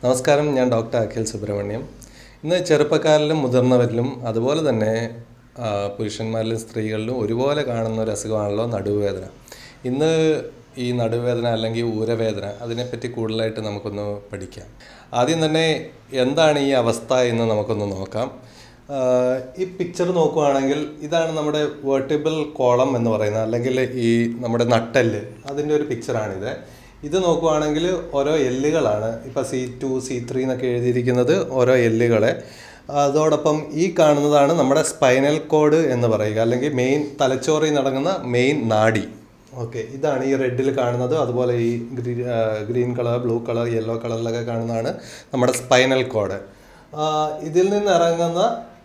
നമസ്കാരം ഞാൻ ഡോക്ടർ അഖിൽ സുബ്രഹ്മണ്യം ഇന്ന് ചെറുപ്പക്കാരിലും മുതിർന്നവരിലും അതുപോലെ തന്നെ ആ, പുരുഷന്മാരിലും സ്ത്രീകളിലും ഒരുപോലെ കാണുന്ന ഒരു അസുഖമാണല്ലോ നടുവേദന ഇന്ന് ഈ നടുവേദന അല്ലെങ്കിൽ ഊരവേദന അതിനെപ്പറ്റി കൂടുതലായിട്ട് നമുക്കൊന്ന് പഠിക്കാം ആദ്യം തന്നെ എന്താണ് ഈ അവസ്ഥ എന്ന് നമുക്കൊന്ന് നോക്കാം ആ, ഈ പിക്ചർ നോക്കുവാണെങ്കിൽ ഇതാണ് നമ്മുടെ വേർട്ടിബിൾ കോളം എന്ന് പറയുന്നത് അല്ലെങ്കിൽ ഈ നമ്മുടെ നട്ടെല്ല് അതിൻ്റെ ഒരു പിക്ചറാണിത് ഇത് നോക്കുവാണെങ്കിൽ ഓരോ എല്ലുകളാണ് ഇപ്പം സി ടു സി ത്രീ എന്നൊക്കെ എഴുതിയിരിക്കുന്നത് ഓരോ എല്ലുകളെ അതോടൊപ്പം ഈ കാണുന്നതാണ് നമ്മുടെ സ്പൈനൽ കോഡ് എന്ന് പറയുക അല്ലെങ്കിൽ മെയിൻ തലച്ചോറിൽ നടങ്ങുന്ന മെയിൻ നാഡി ഓക്കെ ഇതാണ് ഈ റെഡിൽ കാണുന്നത് അതുപോലെ ഈ green green colour blue colour yellow കളറിലൊക്കെ കാണുന്നതാണ് നമ്മുടെ സ്പൈനൽ കോഡ് ഇതിൽ നിന്ന് ഇറങ്ങുന്ന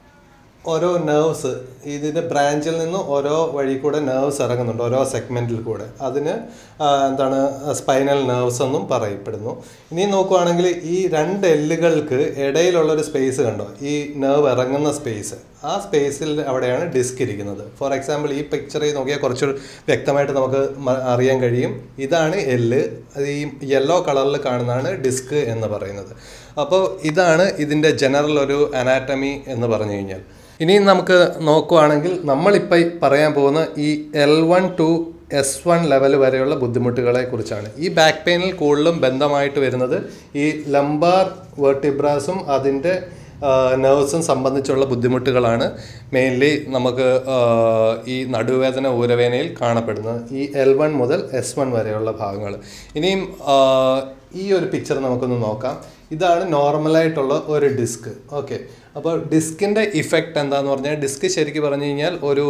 ഓരോ നെർവ്സ് ഇതിൻ്റെ ബ്രാഞ്ചിൽ നിന്ന് ഓരോ വഴി കൂടെ നെർവ്സ് ഇറങ്ങുന്നുണ്ട് ഓരോ സെഗ്മെൻറ്റിൽ കൂടെ അതിന് ആ, എന്താണ് സ്പൈനൽ നെർവ്സ് എന്നും പറയപ്പെടുന്നു ഇനി നോക്കുവാണെങ്കിൽ ഈ രണ്ട് എല്ലുകൾക്ക് ഇടയിലുള്ള ഒരു സ്പേസ് കണ്ടോ ഈ നെർവ് ഇറങ്ങുന്ന സ്പേസ് ആ സ്പേസിൽ അവിടെയാണ് ഡിസ്ക് ഇരിക്കുന്നത് ഫോർ എക്സാമ്പിൾ ഈ പിക്ചറിൽ നോക്കിയാൽ കുറച്ച് വ്യക്തമായിട്ട് നമുക്ക് മ- അറിയാൻ കഴിയും ഇതാണ് എല്ല് അത് ഈ യെല്ലോ കളറിൽ കാണുന്നതാണ് ഡിസ്ക് എന്ന് പറയുന്നത് അപ്പോൾ ഇതാണ് ഇതിൻ്റെ ജനറൽ ഒരു അനാറ്റമി എന്ന് പറഞ്ഞു കഴിഞ്ഞാൽ ഇനി നമുക്ക് നോക്കുവാണെങ്കിൽ നമ്മളിപ്പോൾ പറയാൻ പോകുന്ന ഈ L one to S one level വരെയുള്ള ബുദ്ധിമുട്ടുകളെ കുറിച്ചാണ് ഈ ബാക്ക് പെയിനിൽ കൂടുതലും ബന്ധമായിട്ട് വരുന്നത് ഈ ലംബാർ വേർട്ടിബ്രാസും അതിൻ്റെ നെർവ്സും സംബന്ധിച്ചുള്ള ബുദ്ധിമുട്ടുകളാണ് മെയിൻലി നമുക്ക് ആ, ഈ നടുവേദന ഊരവേദനയിൽ കാണപ്പെടുന്നത് ഈ എൽ വൺ മുതൽ എസ് വൺ വരെയുള്ള ഭാഗങ്ങൾ ഇനിയും ആ, ഈ ഒരു പിക്ചർ നമുക്കൊന്ന് നോക്കാം ഇതാണ് നോർമലായിട്ടുള്ള ഒരു ഡിസ്ക് ഓക്കെ അപ്പോൾ ഡിസ്കിൻ്റെ ഇഫക്റ്റ് എന്താന്ന് പറഞ്ഞാൽ ഡിസ്ക് ശരിക്കും പറഞ്ഞു കഴിഞ്ഞാൽ ഒരു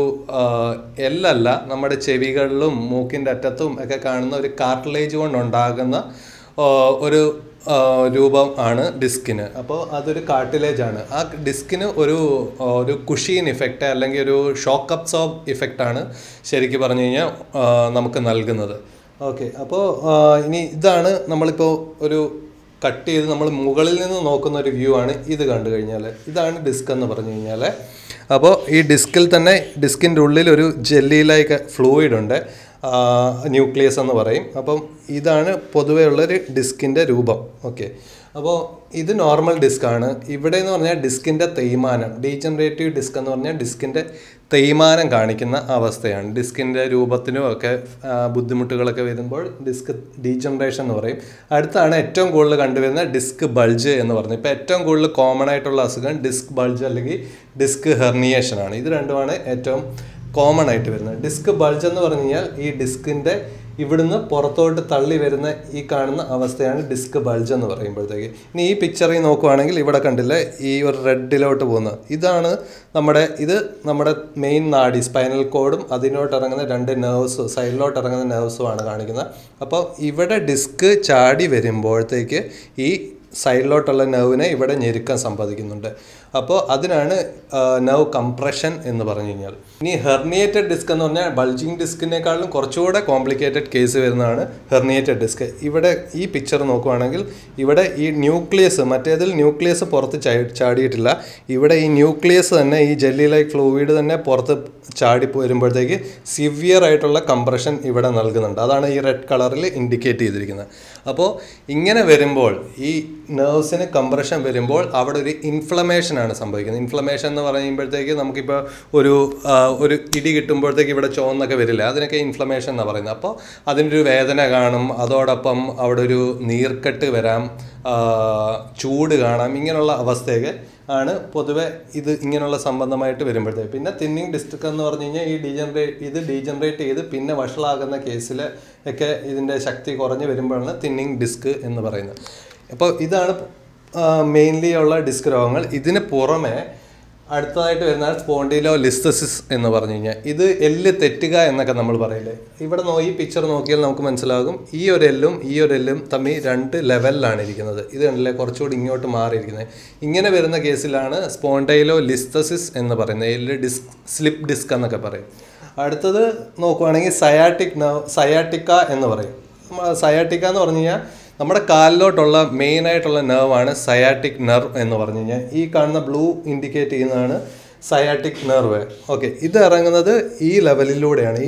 എല്ലല്ല നമ്മുടെ ചെവികളിലും മൂക്കിൻ്റെ അറ്റത്തും ഒക്കെ കാണുന്ന ഒരു കാർട്ടിലേജ് കൊണ്ടുണ്ടാകുന്ന ആ, ഒരു ആ, രൂപം ആണ് ഡിസ്കിന് അപ്പോൾ അതൊരു കാർട്ടിലേജ് ആണ് ആ ഡിസ്കിന് ഒരു ആ, ഒരു കുഷീൻ ഇഫക്റ്റ് അല്ലെങ്കിൽ ഒരു ഷോക്ക് അബ്സോർബ് ഇഫക്റ്റ് ആണ് ശരിക്കും പറഞ്ഞു കഴിഞ്ഞാൽ ആ, നമുക്ക് നൽകുന്നത് ഓക്കെ അപ്പോൾ ഇനി ഇതാണ് നമ്മളിപ്പോൾ ഒരു കട്ട് ചെയ്ത് നമ്മൾ മുകളിൽ നിന്ന് നോക്കുന്ന ഒരു വ്യൂ ആണ് ഇത് കണ്ടു കഴിഞ്ഞാൽ ഇതാണ് ഡിസ്ക് എന്ന് പറഞ്ഞു കഴിഞ്ഞാൽ അപ്പോൾ ഈ ഡിസ്കിൽ തന്നെ ഡിസ്കിൻ്റെ ഉള്ളിൽ ഒരു ജെല്ലി ലൈക്ക് ഫ്ലൂയിഡ് ഉണ്ട് ന്യൂക്ലിയസ് എന്ന് പറയും അപ്പം ഇതാണ് പൊതുവേ ഉള്ളൊരു ഡിസ്കിൻ്റെ രൂപം ഓക്കെ അപ്പോൾ ഇത് നോർമൽ ഡിസ്ക് ആണ് ഇവിടെ എന്ന് പറഞ്ഞാൽ ഡിസ്കിൻ്റെ തേയ്മാനം ഡീജനറേറ്റീവ് ഡിസ്ക് എന്ന് പറഞ്ഞാൽ ഡിസ്കിൻ്റെ തേയ്മാനം കാണിക്കുന്ന അവസ്ഥയാണ് ഡിസ്കിൻ്റെ രൂപത്തിനും ഒക്കെ ആ, ബുദ്ധിമുട്ടുകളൊക്കെ വരുമ്പോൾ ഡിസ്ക് ഡീജനറേഷൻ എന്ന് പറയും അടുത്താണ് ഏറ്റവും കൂടുതൽ കണ്ടുവരുന്ന ഡിസ്ക് ബൾജ് എന്ന് പറയുന്നത് ഇപ്പോൾ ഏറ്റവും കൂടുതൽ കോമൺ ആയിട്ടുള്ള അസുഖം ഡിസ്ക് ബൾജ് അല്ലെങ്കിൽ ഡിസ്ക് ഹെർണിയേഷൻ ആണ് ഇത് രണ്ടുമാണ് ഏറ്റവും കോമൺ ആയിട്ട് വരുന്നത് ഡിസ്ക് ബൾജ് എന്ന് പറഞ്ഞു കഴിഞ്ഞാൽ ഈ ഡിസ്കിൻ്റെ ഇവിടുന്ന് പുറത്തോട്ട് തള്ളി വരുന്ന ഈ കാണുന്ന അവസ്ഥയാണ് ഡിസ്ക് ബൾജ് എന്ന് പറയുമ്പോഴത്തേക്ക് ഇനി ഈ പിക്ചറിൽ നോക്കുവാണെങ്കിൽ ഇവിടെ കണ്ടില്ലേ ഈ ഒരു റെഡിലോട്ട് പോകുന്നത് ഇതാണ് നമ്മുടെ ഇത് നമ്മുടെ മെയിൻ നാഡി സ്പൈനൽ കോഡും അതിനോട്ട് ഇറങ്ങുന്ന രണ്ട് നെർവ്സ് സൈഡിലോട്ട് ഇറങ്ങുന്ന നെർവ്സുമാണ് കാണിക്കുന്നത് അപ്പോൾ ഇവിടെ ഡിസ്ക് ചാടി വരുമ്പോഴത്തേക്ക് ഈ സൈഡിലോട്ടുള്ള നെർവിനെ ഇവിടെ ഞെരുക്കം സംഭവിക്കുന്നുണ്ട് അപ്പോൾ അതിനാണ് നെർവ് കംപ്രഷൻ എന്ന് പറഞ്ഞു കഴിഞ്ഞാൽ ഇനി ഹെർണിയേറ്റഡ് ഡിസ്ക് എന്ന് പറഞ്ഞാൽ ബൾജിങ് ഡിസ്കിനേക്കാളും കുറച്ചുകൂടെ കോംപ്ലിക്കേറ്റഡ് കേസ് വരുന്നതാണ് ഹെർണിയേറ്റഡ് ഡിസ്ക് ഇവിടെ ഈ പിക്ചർ നോക്കുവാണെങ്കിൽ ഇവിടെ ഈ ന്യൂക്ലിയസ് മറ്റേതിൽ ന്യൂക്ലിയസ് പുറത്ത് ചാ- ചാടിയിട്ടില്ല ഇവിടെ ഈ ന്യൂക്ലിയസ് തന്നെ ഈ ജെല്ലി ലൈക്ക് ഫ്ലൂയിഡ് തന്നെ പുറത്ത് ചാടി വരുമ്പോഴത്തേക്ക് സിവിയർ ആയിട്ടുള്ള കംപ്രഷൻ ഇവിടെ നൽകുന്നുണ്ട് അതാണ് ഈ റെഡ് കളറിൽ ഇൻഡിക്കേറ്റ് ചെയ്തിരിക്കുന്നത് അപ്പോൾ ഇങ്ങനെ വരുമ്പോൾ ഈ നെർവ്സിന് കംപ്രഷൻ വരുമ്പോൾ അവിടെ ഒരു ഇൻഫ്ലമേഷൻ ആണ് സംഭവിക്കുന്നത് ഇൻഫ്ലമേഷൻ എന്ന് പറയുമ്പോഴത്തേക്ക് നമുക്കിപ്പോൾ ഒരു ആ, ഒരു ഇടി കിട്ടുമ്പോഴത്തേക്ക് ഇവിടെ ചുവന്നൊക്കെ വരില്ല അതിനൊക്കെ ഇൻഫ്ലമേഷൻ എന്ന് പറയുന്നത് അപ്പോൾ അതിനൊരു വേദന കാണും അതോടൊപ്പം അവിടെ ഒരു നീർക്കെട്ട് വരാം ആ, ചൂട് കാണാം ഇങ്ങനെയുള്ള അവസ്ഥയൊക്കെ ആണ് പൊതുവെ ഇത് ഇങ്ങനെയുള്ള സംബന്ധമായിട്ട് വരുമ്പോഴത്തേക്ക് പിന്നെ തിന്നിങ് ഡിസ്ട്രിക്ട് എന്ന് പറഞ്ഞു കഴിഞ്ഞാൽ ഈ ഡീജനറേറ്റ് ഇത് ഡീജനറേറ്റ് ചെയ്ത് പിന്നെ വഷളാകുന്ന കേസിൽ ഒക്കെ ഇതിൻ്റെ ശക്തി കുറഞ്ഞ് വരുമ്പോഴാണ് തിന്നിങ് ഡിസ്ക് എന്ന് പറയുന്നത് അപ്പോൾ ഇതാണ് മെയിൻലി ഉള്ള ഡിസ്ക് രോഗങ്ങൾ ഇതിന് പുറമെ അടുത്തതായിട്ട് വരുന്നതാണ് സ്പോണ്ടിലോ ലിസ്തസിസ് എന്ന് പറഞ്ഞു കഴിഞ്ഞാൽ ഇത് എല്ല് തെറ്റുക എന്നൊക്കെ നമ്മൾ പറയില്ലേ ഇവിടെ നോ ഈ പിക്ചർ നോക്കിയാൽ നമുക്ക് മനസ്സിലാകും ഈ ഒരു എല്ലും ഈ ഒരു എല്ലും തമ്മിൽ രണ്ട് ലെവലിലാണ് ഇരിക്കുന്നത് ഇത് കണ്ടില്ലേ കുറച്ചുകൂടി ഇങ്ങോട്ട് മാറിയിരിക്കുന്നത് ഇങ്ങനെ വരുന്ന കേസിലാണ് സ്പോണ്ടൈലോ ലിസ്തസിസ് എന്ന് പറയുന്നത് എല്ല് ഡിസ്ക് സ്ലിപ്പ് ഡിസ്ക് എന്നൊക്കെ പറയും അടുത്തത് നോക്കുവാണെങ്കിൽ സയാട്ടിക് സയാട്ടിക്ക എന്ന് പറയും സയാട്ടിക്ക എന്ന് പറഞ്ഞു കഴിഞ്ഞാൽ നമ്മുടെ കാലിലോട്ടുള്ള മെയിൻ ആയിട്ടുള്ള നെർവാണ് സയാറ്റിക് നെർവ് എന്ന് പറഞ്ഞു കഴിഞ്ഞാൽ ഈ കാണുന്ന ബ്ലൂ ഇൻഡിക്കേറ്റ് ചെയ്യുന്നതാണ് സയാറ്റിക് നെർവ് ഓക്കെ ഇത് ഇറങ്ങുന്നത് ഈ ലെവലിലൂടെയാണ് ഈ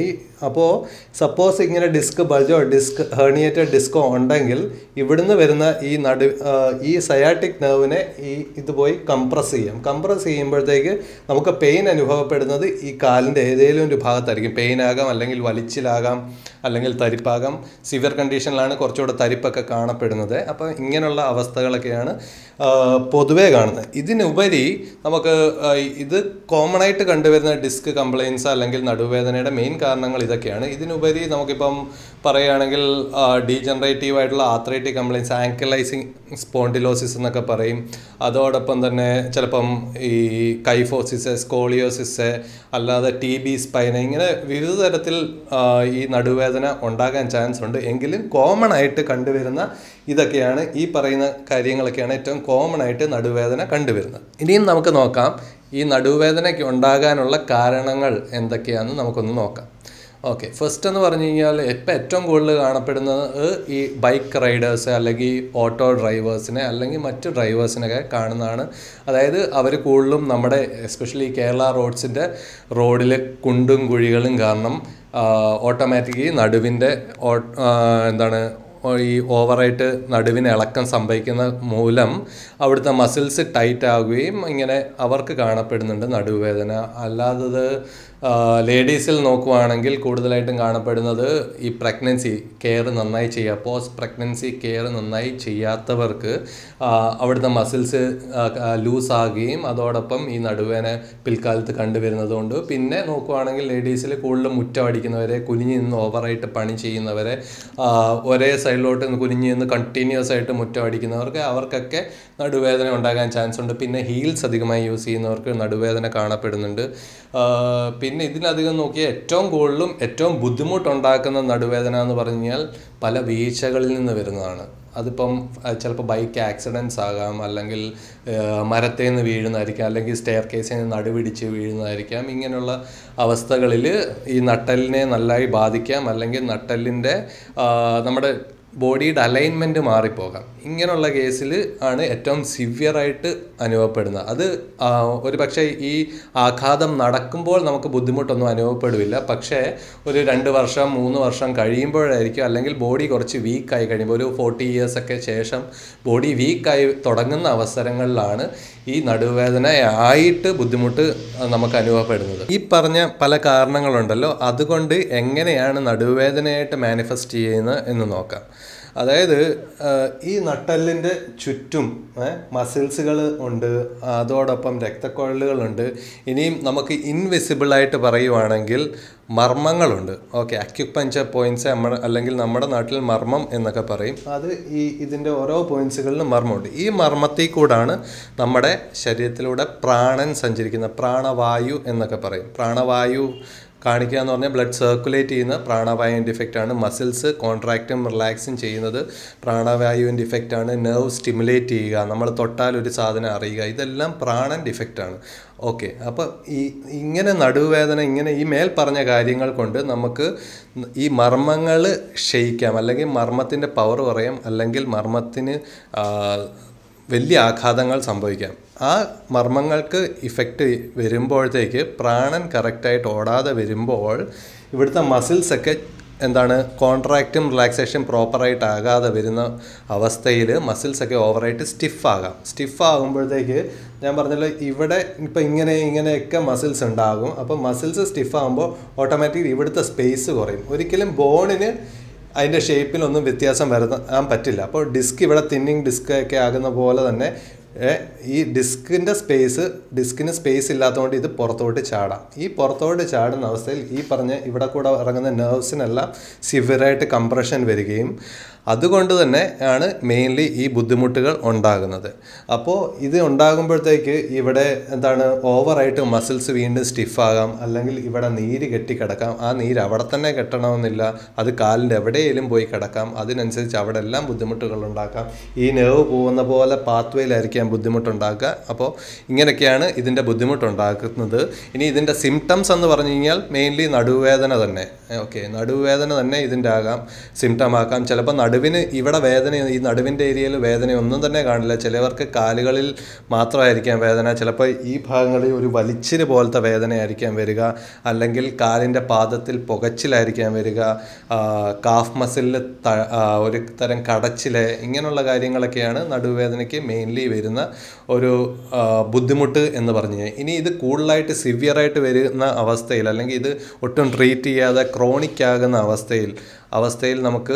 അപ്പോൾ സപ്പോസ് ഇങ്ങനെ ഡിസ്ക് ബൾജോ ഡിസ്ക് ഹേർണിയേറ്റഡ് ഡിസ്കോ ഉണ്ടെങ്കിൽ ഇവിടുന്ന് വരുന്ന ഈ നടു ആ, ഈ സയാറ്റിക് നെർവിനെ ഈ ഇത് പോയി കംപ്രസ് ചെയ്യാം കംപ്രസ് ചെയ്യുമ്പോഴത്തേക്ക് നമുക്ക് പെയിൻ അനുഭവപ്പെടുന്നത് ഈ കാലിൻ്റെ ഏതെങ്കിലും ഒരു ഭാഗത്തായിരിക്കും പെയിൻ ആകാം അല്ലെങ്കിൽ വലിച്ചിലാകാം അല്ലെങ്കിൽ തരിപ്പാകാം സിവിയർ കണ്ടീഷനിലാണ് കുറച്ചുകൂടെ തരിപ്പൊക്കെ കാണപ്പെടുന്നത് അപ്പോൾ ഇങ്ങനെയുള്ള അവസ്ഥകളൊക്കെയാണ് ആ, പൊതുവേ കാണുന്നത് ഇതിനുപരി നമുക്ക് ആ, ഇത് കോമൺ ആയിട്ട് കണ്ടുവരുന്ന ഡിസ്ക് കംപ്ലയിൻസ് അല്ലെങ്കിൽ നടുവേദനയുടെ മെയിൻ കാരണങ്ങൾ ഇതൊക്കെയാണ് ഇതിനുപരി നമുക്കിപ്പം പറയുകയാണെങ്കിൽ ഡീജനറേറ്റീവ് ആയിട്ടുള്ള ആത്രൈറ്റിക് കംപ്ലയിൻസ് ആങ്കലൈസിങ് സ്പോണ്ടിലോസിസ് എന്നൊക്കെ പറയും അതോടൊപ്പം തന്നെ ചിലപ്പം ഈ കൈഫോസിസ് സ്കോളിയോസിസ് അല്ലാതെ ടി ബി സ്പൈന ഇങ്ങനെ വിവിധ തരത്തിൽ ആ, ഈ നടുവേദന ഉണ്ടാകാൻ ചാൻസ് ഉണ്ട് എങ്കിലും കോമൺ ആയിട്ട് കണ്ടുവരുന്ന ഇതൊക്കെയാണ് ഈ പറയുന്ന കാര്യങ്ങളൊക്കെയാണ് ഏറ്റവും കോമൺ ആയിട്ട് നടുവേദന കണ്ടുവരുന്നത് ഇനിയും നമുക്ക് നോക്കാം ഈ നടുവേദനയ്ക്ക് ഉണ്ടാകാനുള്ള കാരണങ്ങൾ എന്തൊക്കെയാണെന്ന് നമുക്കൊന്ന് നോക്കാം ഓക്കെ ഫസ്റ്റ് എന്ന് പറഞ്ഞു കഴിഞ്ഞാൽ ഇപ്പം ഏറ്റവും കൂടുതൽ കാണപ്പെടുന്നത് ഈ ബൈക്ക് റൈഡേഴ്സ് അല്ലെങ്കിൽ ഓട്ടോ ഡ്രൈവേഴ്സിനെ അല്ലെങ്കിൽ മറ്റ് ഡ്രൈവേഴ്സിനൊക്കെ കാണുന്നതാണ് അതായത് അവർ കൂടുതലും നമ്മുടെ എസ്പെഷ്യലി കേരള റോഡ്സിൻ്റെ റോഡിൽ കുണ്ടും കുഴികളും കാരണം ഓട്ടോമാറ്റിക്കലി നടുവിൻ്റെ ഓ- ആ, എന്താണ് ഓ- ഈ ഓവറായിട്ട് നടുവിന് ഇളക്കം സംഭവിക്കുന്ന മൂലം അവിടുത്തെ മസിൽസ് ടൈറ്റ് ആവുകയും ഇങ്ങനെ അവർക്ക് കാണപ്പെടുന്നുണ്ട് നടുവേദന അല്ലാത്തത് ലേഡീസിൽ നോക്കുവാണെങ്കിൽ കൂടുതലായിട്ടും കാണപ്പെടുന്നത് ഈ പ്രഗ്നൻസി കെയർ നന്നായി ചെയ്യുക പോസ്റ്റ് പ്രഗ്നൻസി കെയർ നന്നായി ചെയ്യാത്തവർക്ക് ആ, അവിടുത്തെ മസിൽസ് ലൂസ് ആകുകയും അതോടൊപ്പം ഈ നടുവേദന പിൽക്കാലത്ത് കണ്ടുവരുന്നതുകൊണ്ട് പിന്നെ നോക്കുവാണെങ്കിൽ ലേഡീസിൽ കൂടുതലും മുറ്റം അടിക്കുന്നവരെ കുനിഞ്ഞ് നിന്ന് ഓവറായിട്ട് പണി ചെയ്യുന്നവരെ ആ, ഒരേ സൈഡിലോട്ട് നിന്ന് കുനിഞ്ഞ് നിന്ന് കണ്ടിന്യൂസ് ആയിട്ട് മുറ്റം അടിക്കുന്നവർക്ക് അവർക്കൊക്കെ നടുവേദന ഉണ്ടാകാൻ ചാൻസ് ഉണ്ട് പിന്നെ ഹീൽസ് അധികമായി യൂസ് ചെയ്യുന്നവർക്ക് നടുവേദന കാണപ്പെടുന്നുണ്ട് ആ, പിന്നെ ഇതിനധികം നോക്കിയാൽ ഏറ്റവും കൂടുതലും ഏറ്റവും ബുദ്ധിമുട്ടുണ്ടാക്കുന്ന നടുവേദന എന്ന് പറഞ്ഞു കഴിഞ്ഞാൽ പല വീഴ്ചകളിൽ നിന്ന് വരുന്നതാണ് അതിപ്പം ചിലപ്പോൾ ബൈക്ക് ആക്സിഡൻറ്റ്സ് ആകാം അല്ലെങ്കിൽ മരത്തിൽ നിന്ന് വീഴുന്നതായിരിക്കാം അല്ലെങ്കിൽ സ്റ്റെയർ കേസിൽ നിന്ന് നടുപിടിച്ച് വീഴുന്നതായിരിക്കാം ഇങ്ങനെയുള്ള അവസ്ഥകളിൽ ഈ നട്ടലിനെ നന്നായി ബാധിക്കാം അല്ലെങ്കിൽ നട്ടലിൻ്റെ നമ്മുടെ ബോഡിയുടെ അലൈൻമെൻറ്റ് മാറിപ്പോകാം ഇങ്ങനെയുള്ള കേസിൽ ആണ് ഏറ്റവും സിവിയർ ആയിട്ട് അനുഭവപ്പെടുന്നത് അത് ആ, ഒരു പക്ഷേ ഈ ആഘാതം നടക്കുമ്പോൾ നമുക്ക് ബുദ്ധിമുട്ടൊന്നും അനുഭവപ്പെടില്ല പക്ഷേ ഒരു രണ്ട് വർഷം മൂന്ന് വർഷം കഴിയുമ്പോഴായിരിക്കും അല്ലെങ്കിൽ ബോഡി കുറച്ച് വീക്കായി കഴിയുമ്പോൾ ഒരു ഫോർട്ടി ഇയേഴ്സ് ഒക്കെ ശേഷം ബോഡി വീക്കായി തുടങ്ങുന്ന അവസരങ്ങളിലാണ് ഈ നടുവേദന ആയിട്ട് ബുദ്ധിമുട്ട് നമുക്ക് അനുഭവപ്പെടുന്നത് ഈ പറഞ്ഞ പല കാരണങ്ങളുണ്ടല്ലോ അതുകൊണ്ട് എങ്ങനെയാണ് നടുവേദനയായിട്ട് മാനിഫെസ്റ്റ് ചെയ്യുന്നത് എന്ന് നോക്കാം അതായത് ആ, ഈ നട്ടലിൻ്റെ ചുറ്റും മസിൽസുകൾ ഉണ്ട് അതോടൊപ്പം രക്തക്കുഴലുകളുണ്ട് ഇനിയും നമുക്ക് ഇൻവിസിബിളായിട്ട് പറയുവാണെങ്കിൽ മർമ്മങ്ങളുണ്ട് ഓക്കെ അക്യുപഞ്ചർ പോയിന്റ്സ് നമ്മുടെ അല്ലെങ്കിൽ നമ്മുടെ നാട്ടിൽ മർമ്മം എന്നൊക്കെ പറയും അത് ഈ ഇതിൻ്റെ ഓരോ പോയിന്റ്സുകളിലും മർമ്മമുണ്ട് ഈ മർമ്മത്തിൽ കൂടാണ് നമ്മുടെ ശരീരത്തിലൂടെ പ്രാണൻ സഞ്ചരിക്കുന്ന പ്രാണവായു എന്നൊക്കെ പറയും പ്രാണവായു കാണിക്കുക എന്ന് പറഞ്ഞാൽ ബ്ലഡ് സർക്കുലേറ്റ് ചെയ്യുന്ന പ്രാണവായുവിൻ്റെ ഇഫക്റ്റ് ആണ് മസിൽസ് കോൺട്രാക്റ്റും റിലാക്സും ചെയ്യുന്നത് പ്രാണവായുവിൻ്റെ ഇഫക്റ്റ് ആണ് നെർവ് സ്റ്റിമുലേറ്റ് ചെയ്യുക നമ്മൾ തൊട്ടാൽ ഒരു സാധനം അറിയുക ഇതെല്ലാം പ്രാണൻ്റെ ഇഫക്റ്റ് ആണ് ഓക്കെ അപ്പോൾ ഈ ഇങ്ങനെ നടുവേദന ഇങ്ങനെ ഈ മേൽ പറഞ്ഞ കാര്യങ്ങൾ കൊണ്ട് നമുക്ക് ഈ മർമ്മങ്ങൾ ക്ഷയിക്കാം അല്ലെങ്കിൽ മർമ്മത്തിൻ്റെ പവർ കുറയാം അല്ലെങ്കിൽ മർമ്മത്തിന് ആ, വലിയ ആഘാതങ്ങൾ സംഭവിക്കാം ആ മർമ്മങ്ങൾക്ക് ഇഫക്റ്റ് വരുമ്പോഴത്തേക്ക് പ്രാണൻ കറക്റ്റായിട്ട് ഓടാതെ വരുമ്പോൾ ഇവിടുത്തെ മസിൽസൊക്കെ എന്താണ് കോൺട്രാക്റ്റും റിലാക്സേഷൻ പ്രോപ്പറായിട്ട് ആകാതെ വരുന്ന അവസ്ഥയിൽ മസിൽസൊക്കെ ഓവറായിട്ട് സ്റ്റിഫ് ആകാം സ്റ്റിഫ് ആകുമ്പോഴത്തേക്ക് ഞാൻ പറഞ്ഞല്ലോ ഇവിടെ ഇപ്പം ഇങ്ങനെ ഇങ്ങനെയൊക്കെ മസിൽസ് ഉണ്ടാകും അപ്പോൾ മസിൽസ് സ്റ്റിഫ് ആകുമ്പോൾ ഓട്ടോമാറ്റിക്കലി ഇവിടുത്തെ സ്പേസ് കുറയും ഒരിക്കലും ബോണിന് അതിൻ്റെ ഷേപ്പിലൊന്നും വ്യത്യാസം വരുത്താൻ പറ്റില്ല അപ്പോൾ ഡിസ്ക് ഇവിടെ തിന്നിങ് ഡിസ്ക് ഒക്കെ ആകുന്ന പോലെ തന്നെ ഏ, ഈ ഡിസ്കിൻ്റെ സ്പേസ് ഡിസ്കിന് സ്പേസ് ഇല്ലാത്തതുകൊണ്ട് ഇത് പുറത്തോട്ട് ചാടാം ഈ പുറത്തോട്ട് ചാടുന്ന അവസ്ഥയിൽ ഈ പറഞ്ഞ ഇവിടെ കൂടെ ഇറങ്ങുന്ന നെർവ്സിനെല്ലാം സിവിയറായിട്ട് കംപ്രഷൻ വരികയും അതുകൊണ്ട് തന്നെ ആണ് മെയിൻലി ഈ ബുദ്ധിമുട്ടുകൾ ഉണ്ടാകുന്നത് അപ്പോൾ ഇത് ഉണ്ടാകുമ്പോഴത്തേക്ക് ഇവിടെ എന്താണ് ഓവറായിട്ട് മസിൽസ് വീണ്ടും സ്റ്റിഫാകാം അല്ലെങ്കിൽ ഇവിടെ നീര് കെട്ടിക്കിടക്കാം ആ നീര് അവിടെ തന്നെ കെട്ടണമെന്നില്ല അത് കാലിൻ്റെ എവിടെയെങ്കിലും പോയി കിടക്കാം അതിനനുസരിച്ച് അവിടെ എല്ലാം ബുദ്ധിമുട്ടുകൾ ഉണ്ടാക്കാം ഈ നെർവ് പോകുന്ന പോലെ പാത്വേയിലായിരിക്കാം ബുദ്ധിമുട്ടുണ്ടാക്കുക അപ്പോൾ ഇങ്ങനെയൊക്കെയാണ് ഇതിൻ്റെ ബുദ്ധിമുട്ടുണ്ടാക്കുന്നത് ഇനി ഇതിൻ്റെ സിംറ്റംസ് എന്ന് പറഞ്ഞു കഴിഞ്ഞാൽ മെയിൻലി നടുവേദന തന്നെ ഓക്കെ നടുവേദന തന്നെ ഇതിൻ്റെ ആകാം സിംറ്റം ആക്കാം ചിലപ്പോൾ നടുവിന് ഇവിടെ വേദന ഈ നടുവിൻ്റെ ഏരിയയിൽ വേദനയൊന്നും തന്നെ കാണില്ല ചിലവർക്ക് കാലുകളിൽ മാത്രമായിരിക്കാം വേദന ചിലപ്പോൾ ഈ ഭാഗങ്ങളിൽ ഒരു വലിച്ചില് പോലത്തെ വേദനയായിരിക്കാം വരിക അല്ലെങ്കിൽ കാലിൻ്റെ പാദത്തിൽ പുകച്ചിലായിരിക്കാം വരിക ആ, കാഫ് മസിലിൽ ത- ആ, ഒരു തരം കടച്ചില് ഇങ്ങനെയുള്ള കാര്യങ്ങളൊക്കെയാണ് നടുവേദനയ്ക്ക് മെയിൻലി വരുന്ന ഒരു ആ, ബുദ്ധിമുട്ട് എന്ന് പറഞ്ഞു കഴിഞ്ഞാൽ ഇനി ഇത് കൂടുതലായിട്ട് സിവിയറായിട്ട് വരുന്ന അവസ്ഥയിൽ അല്ലെങ്കിൽ ഇത് ഒട്ടും ട്രീറ്റ് ചെയ്യാതെ ക്രോണിക് ആകുന്ന അവസ്ഥയിൽ അവസ്ഥയിൽ നമുക്ക്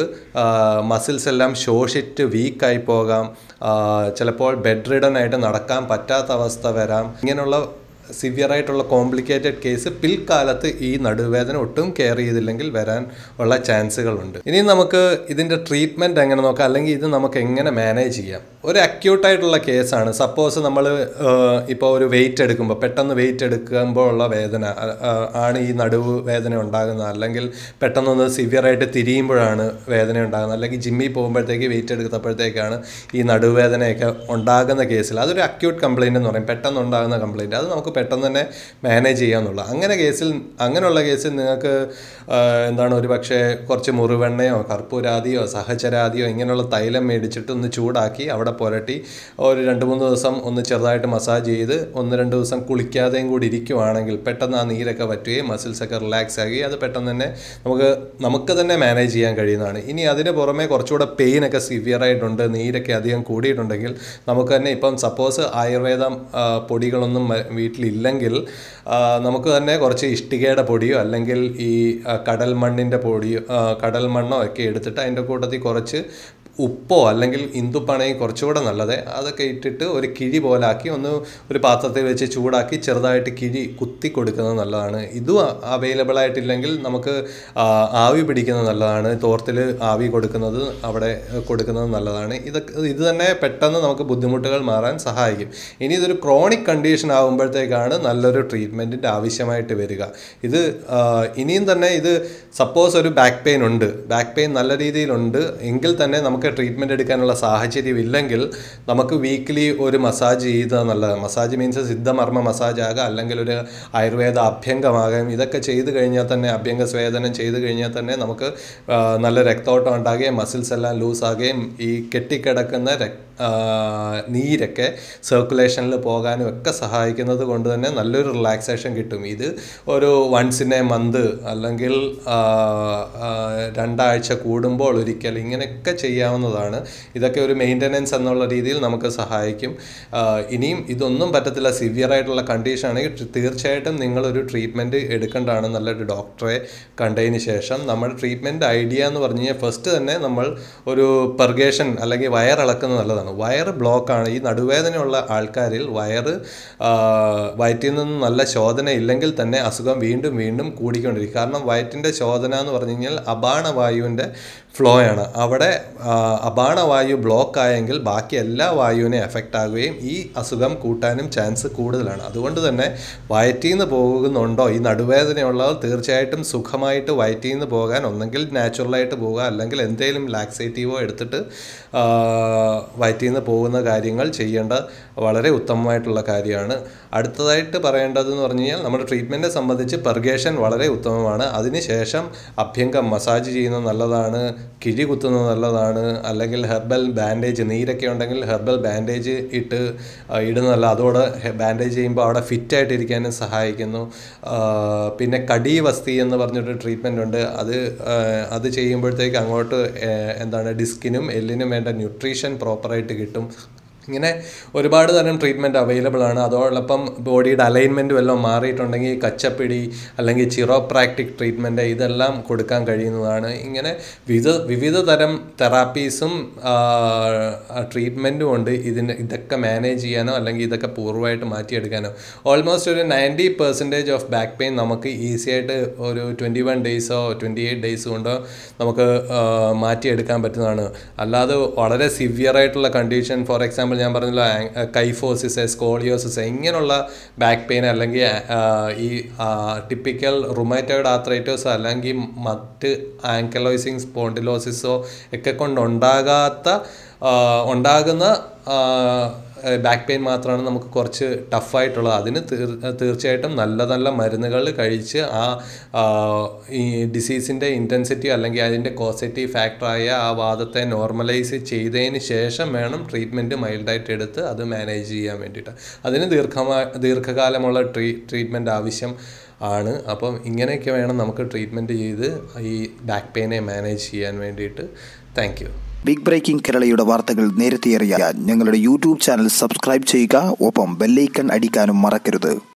മസിൽസ് എല്ലാം ശോഷിച്ച് വീക്കായി പോകാം ആ, ചിലപ്പോൾ ബെഡ് റിഡൻ ആയിട്ട് നടക്കാൻ പറ്റാത്ത അവസ്ഥ വരാം ഇങ്ങനെയുള്ള സിവിയർ ആയിട്ടുള്ള കോംപ്ലിക്കേറ്റഡ് കേസ് പിൽക്കാലത്ത് ഈ നടുവേദന ഒട്ടും കെയർ ചെയ്തില്ലെങ്കിൽ വരാൻ ഉള്ള ചാൻസുകളുണ്ട് ഇനി നമുക്ക് ഇതിൻ്റെ ട്രീറ്റ്മെൻറ്റ് എങ്ങനെ നോക്കാം അല്ലെങ്കിൽ ഇത് നമുക്ക് എങ്ങനെ മാനേജ് ചെയ്യാം ഒരു അക്യൂട്ടായിട്ടുള്ള കേസാണ് സപ്പോസ് നമ്മൾ ഇപ്പോൾ ഒരു വെയിറ്റ് എടുക്കുമ്പോൾ പെട്ടെന്ന് വെയിറ്റ് എടുക്കുമ്പോൾ ഉള്ള വേദന ആ, ആ, ആണ് ഈ നടുവ് വേദന ഉണ്ടാകുന്നത് അല്ലെങ്കിൽ പെട്ടെന്നൊന്ന് സിവിയറായിട്ട് തിരിയുമ്പോഴാണ് വേദന ഉണ്ടാകുന്നത് അല്ലെങ്കിൽ ജിമ്മിൽ പോകുമ്പോഴത്തേക്ക് വെയിറ്റ് എടുത്തപ്പോഴത്തേക്കാണ് ഈ നടുവേദനയൊക്കെ ഉണ്ടാകുന്ന കേസിൽ അതൊരു അക്യൂട്ട് കംപ്ലൈൻറ്റ് എന്ന് പറയും പെട്ടെന്ന് ഉണ്ടാകുന്ന കംപ്ലൈൻറ്റ് അത് നമുക്ക് പെട്ടെന്ന് തന്നെ മാനേജ് ചെയ്യാമെന്നുള്ള അങ്ങനെ കേസിൽ അങ്ങനെയുള്ള കേസിൽ നിങ്ങൾക്ക് ആ, എന്താണ് ഒരു പക്ഷേ കുറച്ച് മുറിവെണ്ണയോ കർപ്പൂരാദിയോ സഹചരാദിയോ ഇങ്ങനെയുള്ള തൈലം മേടിച്ചിട്ട് ഒന്ന് ചൂടാക്കി അവിടെ പുരട്ടി ഒരു രണ്ട് മൂന്ന് ദിവസം ഒന്ന് ചെറുതായിട്ട് മസാജ് ചെയ്ത് ഒന്ന് രണ്ട് ദിവസം കുളിക്കാതെയും കൂടി ഇരിക്കുവാണെങ്കിൽ പെട്ടെന്ന് ആ നീരൊക്കെ പറ്റുകയും മസിൽസ് ഒക്കെ റിലാക്സ് ആകുകയും അത് പെട്ടെന്ന് തന്നെ നമുക്ക് നമുക്ക് തന്നെ മാനേജ് ചെയ്യാൻ കഴിയുന്നതാണ് ഇനി അതിന് പുറമെ കുറച്ചുകൂടെ പെയിനൊക്കെ സിവിയർ ആയിട്ടുണ്ട് നീരൊക്കെ അധികം കൂടിയിട്ടുണ്ടെങ്കിൽ നമുക്ക് തന്നെ ഇപ്പം സപ്പോസ് ആയുർവേദം ആ, പൊടികളൊന്നും മ- വീട്ടിലില്ലെങ്കിൽ ആ, നമുക്ക് തന്നെ കുറച്ച് ഇഷ്ടികയുടെ പൊടിയോ അല്ലെങ്കിൽ ഈ ആ, കടൽ മണ്ണിൻ്റെ പൊടിയോ ആ, കടൽ മണ്ണോ ഒക്കെ എടുത്തിട്ട് അതിൻ്റെ കൂട്ടത്തിൽ കുറച്ച് ഉപ്പോ അല്ലെങ്കിൽ ഇന്ദുപ്പണയും കുറച്ചുകൂടെ നല്ലത് അതൊക്കെ ഇട്ടിട്ട് ഒരു കിഴി പോലാക്കി ഒന്ന് ഒരു പാത്രത്തിൽ വെച്ച് ചൂടാക്കി ചെറുതായിട്ട് കിഴി കുത്തി കൊടുക്കുന്നത് നല്ലതാണ് ഇതും അവൈലബിൾ ആയിട്ടില്ലെങ്കിൽ നമുക്ക് ആ, ആവി പിടിക്കുന്നത് നല്ലതാണ് തോർത്തിൽ ആവി കൊടുക്കുന്നത് അവിടെ കൊടുക്കുന്നത് നല്ലതാണ് ഇതൊക്കെ ഇത് തന്നെ പെട്ടെന്ന് നമുക്ക് ബുദ്ധിമുട്ടുകൾ മാറാൻ സഹായിക്കും ഇനി ഇതൊരു ക്രോണിക് കണ്ടീഷൻ ആകുമ്പോഴത്തേക്കാണ് നല്ലൊരു ട്രീറ്റ്മെൻറ്റിൻ്റെ ആവശ്യമായിട്ട് വരിക ഇത് ആ, ഇനിയും തന്നെ ഇത് സപ്പോസ് ഒരു ബാക്ക് പെയിൻ ഉണ്ട് ബാക്ക് പെയിൻ നല്ല രീതിയിലുണ്ട് എങ്കിൽ തന്നെ നമുക്ക് ട്രീറ്റ്മെൻറ്റ് എടുക്കാനുള്ള സാഹചര്യം ഇല്ലെങ്കിൽ നമുക്ക് വീക്ക്ലി ഒരു മസാജ് ചെയ്താൽ നല്ലതാണ് മസാജ് മീൻസ് സിദ്ധമർമ്മ മസാജ് ആകാം അല്ലെങ്കിൽ ഒരു ആയുർവേദ അഭ്യംഗമാകാം ഇതൊക്കെ ചെയ്ത് കഴിഞ്ഞാൽ തന്നെ അഭ്യംഗ സ്വേദനം ചെയ്ത് കഴിഞ്ഞാൽ തന്നെ നമുക്ക് ആ, നല്ല രക്തോട്ടം ഉണ്ടാകുകയും മസിൽസ് എല്ലാം ലൂസ് ആകുകയും ഈ കെട്ടിക്കിടക്കുന്ന രക് ആ, നീരൊക്കെ സർക്കുലേഷനിൽ പോകാനും ഒക്കെ സഹായിക്കുന്നത് കൊണ്ട് തന്നെ നല്ലൊരു റിലാക്സേഷൻ കിട്ടും ഇത് ഒരു വൺസ് ഇൻ എ മന്ത് അല്ലെങ്കിൽ ആ, ആ, രണ്ടാഴ്ച കൂടുമ്പോൾ ഒരിക്കൽ ഇങ്ങനെയൊക്കെ ചെയ്യാവുന്നതാണ് ഇതൊക്കെ ഒരു മെയിൻ്റനൻസ് എന്നുള്ള രീതിയിൽ നമുക്ക് സഹായിക്കും ആ, ഇനിയും ഇതൊന്നും പറ്റത്തില്ല സിവിയർ ആയിട്ടുള്ള കണ്ടീഷൻ ആണെങ്കിൽ ടി- തീർച്ചയായിട്ടും നിങ്ങളൊരു ട്രീറ്റ്മെൻറ്റ് എടുക്കേണ്ടതാണ് നല്ലൊരു ഡോക്ടറെ കണ്ടതിന് ശേഷം നമ്മുടെ ട്രീറ്റ്മെൻറ്റ് ഐഡിയ എന്ന് പറഞ്ഞു കഴിഞ്ഞാൽ ഫസ്റ്റ് തന്നെ നമ്മൾ ഒരു പെർഗേഷൻ അല്ലെങ്കിൽ വയർ ഇളക്കുന്നത് നല്ലതാണ് വയർ ബ്ലോക്കാണ് ഈ നടുവേദനയുള്ള ആൾക്കാരിൽ വയറ് ആ, വയറ്റിൽ നിന്ന് നല്ല ശോധന ഇല്ലെങ്കിൽ തന്നെ അസുഖം വീണ്ടും വീണ്ടും കൂടിക്കൊണ്ടിരിക്കും കാരണം വയറ്റിൻ്റെ ശോധന എന്ന് പറഞ്ഞു കഴിഞ്ഞാൽ അപാനവായുവിൻ്റെ ഫ്ലോ ആണ് അവിടെ ആ, അപാനവായു ബ്ലോക്ക് ആയെങ്കിൽ ബാക്കി എല്ലാ വായുവിനെ എഫക്റ്റ് ആകുകയും ഈ അസുഖം കൂട്ടാനും ചാൻസ് കൂടുതലാണ് അതുകൊണ്ട് തന്നെ വയറ്റിൽ നിന്ന് പോകുന്നുണ്ടോ ഈ നടുവേദനയുള്ളവർ തീർച്ചയായിട്ടും സുഖമായിട്ട് വയറ്റിൽ നിന്ന് പോകാൻ ഒന്നെങ്കിൽ നാച്ചുറലായിട്ട് പോകുക അല്ലെങ്കിൽ എന്തെങ്കിലും ലാക്സേറ്റീവോ എടുത്തിട്ട് ആ, വയറ്റിൽ നിന്ന് പോകുന്ന കാര്യങ്ങൾ ചെയ്യേണ്ട വളരെ ഉത്തമമായിട്ടുള്ള കാര്യമാണ് അടുത്തതായിട്ട് പറയേണ്ടതെന്ന് പറഞ്ഞു കഴിഞ്ഞാൽ നമ്മുടെ ട്രീറ്റ്മെൻറ്റിനെ സംബന്ധിച്ച് പെർഗേഷൻ വളരെ ഉത്തമമാണ് അതിനുശേഷം അഭ്യംഗം മസാജ് ചെയ്യുന്നത് നല്ലതാണ് കിഴി കുത്തുന്നത് നല്ലതാണ് അല്ലെങ്കിൽ ഹെർബൽ ബാൻഡേജ് നീരൊക്കെ ഉണ്ടെങ്കിൽ ഹെർബൽ ബാൻഡേജ് ഇട്ട് ആ, ഇടുന്നതല്ല അതോടെ ബാൻഡേജ് ചെയ്യുമ്പോൾ അവിടെ ഫിറ്റായിട്ട് ഇരിക്കാനും സഹായിക്കുന്നു ആ, പിന്നെ കടി വസ്തി എന്ന് പറഞ്ഞൊരു ട്രീറ്റ്മെൻ്റ് ഉണ്ട് അത് ആ, അത് ചെയ്യുമ്പോഴത്തേക്ക് അങ്ങോട്ട് ഏ, എന്താണ് ഡിസ്കിനും എല്ലിനും വേണ്ട ന്യൂട്രീഷൻ പ്രോപ്പറായിട്ട് കിട്ടും ഇങ്ങനെ ഒരുപാട് തരം ട്രീറ്റ്മെൻറ്റ് അവൈലബിൾ ആണ് അതോടൊപ്പം ബോഡിയുടെ അലൈൻമെൻറ്റ് വല്ലതും മാറിയിട്ടുണ്ടെങ്കിൽ കച്ചപ്പിടി അല്ലെങ്കിൽ ചിറോപ്രാക്ടിക് ട്രീറ്റ്മെൻറ്റ് ഇതെല്ലാം കൊടുക്കാൻ കഴിയുന്നതാണ് ഇങ്ങനെ വിവിധ വിവിധ തരം തെറാപ്പീസും ട്രീറ്റ്മെൻറ്റും ഉണ്ട് ഇതിന് ഇതൊക്കെ മാനേജ് ചെയ്യാനോ അല്ലെങ്കിൽ ഇതൊക്കെ പൂർണ്ണമായിട്ട് മാറ്റിയെടുക്കാനോ ഓൾമോസ്റ്റ് ഒരു ninety percentage of back pain നമുക്ക് ഈസി ആയിട്ട് ഒരു ട്വൻറ്റി വൺ ഡേയ്സോ ട്വൻറ്റി എയ്റ്റ് ഡേയ്സ് കൊണ്ടോ നമുക്ക് ആ, മാറ്റിയെടുക്കാൻ പറ്റുന്നതാണ് അല്ലാതെ വളരെ സിവിയർ ആയിട്ടുള്ള കണ്ടീഷൻ ഫോർ എക്സാമ്പിൾ ഞാൻ പറഞ്ഞല്ലോ കൈഫോസിസ് സ്കോളിയോസിസ് ഇങ്ങനെയുള്ള ബാക്ക് പെയിൻ അല്ലെങ്കിൽ ആ, ഈ ടിപ്പിക്കൽ റുമൈറ്റോയിഡ് ആത്രൈറ്റോസ് അല്ലെങ്കിൽ മറ്റ് ആങ്കലോയ്സിങ് സ്പോണ്ടിലോസിസോ ഒക്കെ കൊണ്ടുണ്ടാകാത്ത ആ, ഉണ്ടാകുന്ന ബാക്ക് പെയിൻ മാത്രമാണ് നമുക്ക് കുറച്ച് ടഫായിട്ടുള്ളത് അതിന് തീർ തീർച്ചയായിട്ടും നല്ല നല്ല മരുന്നുകൾ കഴിച്ച് ആ ആ, ഈ ഡിസീസിൻ്റെ ഇൻറ്റൻസിറ്റി അല്ലെങ്കിൽ അതിൻ്റെ കോസറ്റീവ് ഫാക്ടറായ ആ വാദത്തെ നോർമലൈസ് ചെയ്തതിന് ശേഷം വേണം ട്രീറ്റ്മെൻറ്റ് മൈൽഡായിട്ട് എടുത്ത് അത് മാനേജ് ചെയ്യാൻ വേണ്ടിയിട്ട് അതിന് ദീർഘമാ ദീർഘകാലമുള്ള ട്രീ ട്രീറ്റ്മെൻറ്റ് ആവശ്യം ആണ് അപ്പം ഇങ്ങനെയൊക്കെ വേണം നമുക്ക് ട്രീറ്റ്മെൻറ്റ് ചെയ്ത് ഈ ബാക്ക് പെയിനെ മാനേജ് ചെയ്യാൻ വേണ്ടിയിട്ട് താങ്ക് യു ബിഗ് ബ്രേക്കിംഗ് കേരളയുടെ വാർത്തകൾ നേരത്തെ അറിയാൻ ഞങ്ങളുടെ യൂട്യൂബ് ചാനൽ സബ്സ്ക്രൈബ് ചെയ്യുക ഒപ്പം ബെല്ലൈക്കൺ അടിക്കാനും മറക്കരുത്